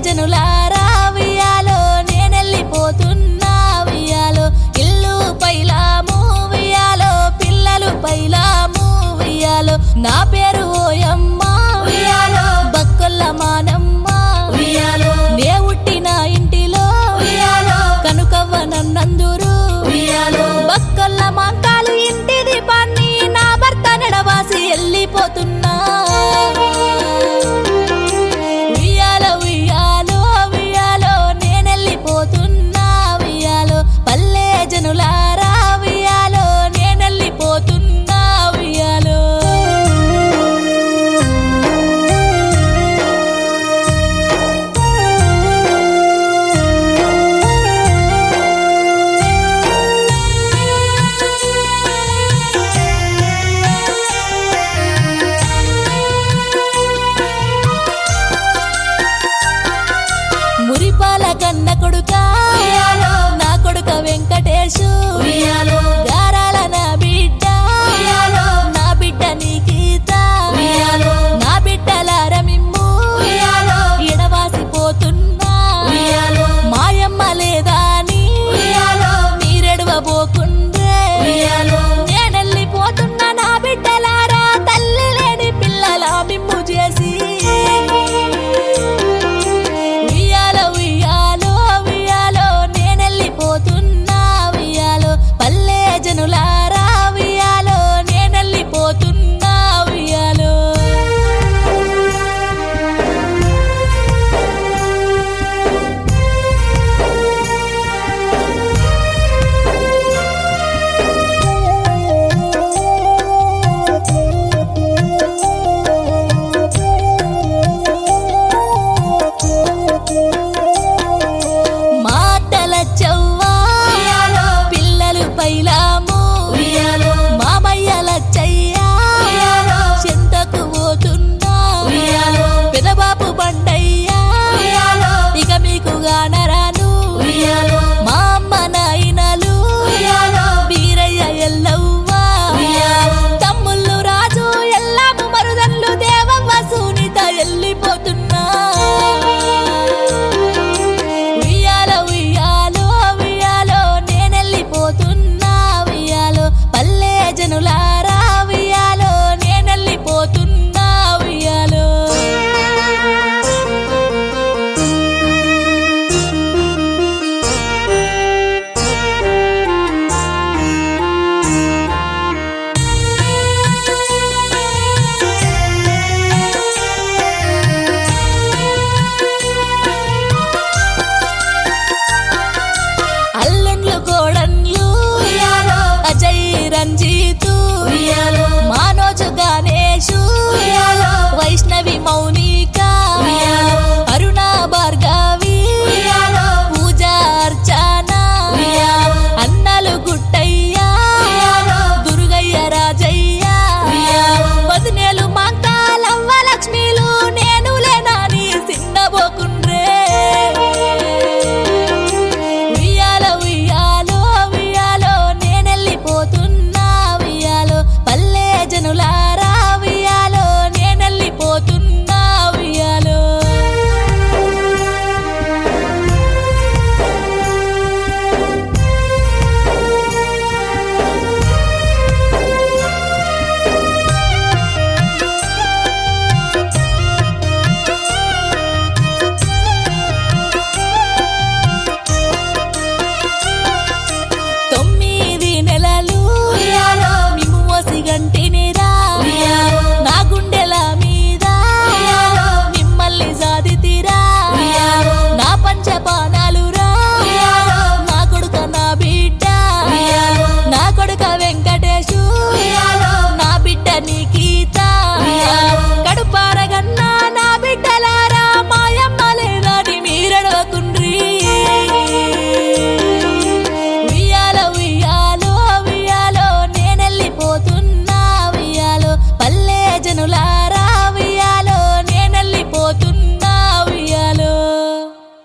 జనులారా వియాలో నేనెళ్ళిపోతున్నా వియాలో ఇల్లు పైలాము వియాలో పిల్లలు పైలాము వియాలో నా పేరు ఓయమ్మ వియాలో బక్కొల్ల మానమ్మ వియాలో నే పుట్టిన ఇంటిలో వియాలో కనుకవ్వ నన్నందురు వియాలో బక్కొల్ల మాంకాలు ఇంటి దీపాన్ని నా భర్త నడవాసి వెళ్ళిపోతున్నా ఉయ్యాలో ఉయ్యాలో ఉయ్యాలో నేనెళ్ళిపోతున్నా ఉయ్యాలో పల్లె జనులారా ఉయ్యాలో నేనెళ్ళిపోతున్నా ఉయ్యాలో మురిపాల కన్న కొడుక నా కొడుక వెంకటేశు గారాల నా బిడ్డ నా బిడ్డ నీ గీత నా బిడ్డల రమిమ్ము ఎడవాసిపోతున్నా మాయమ్మ లేదా అని మీరెడవబోకు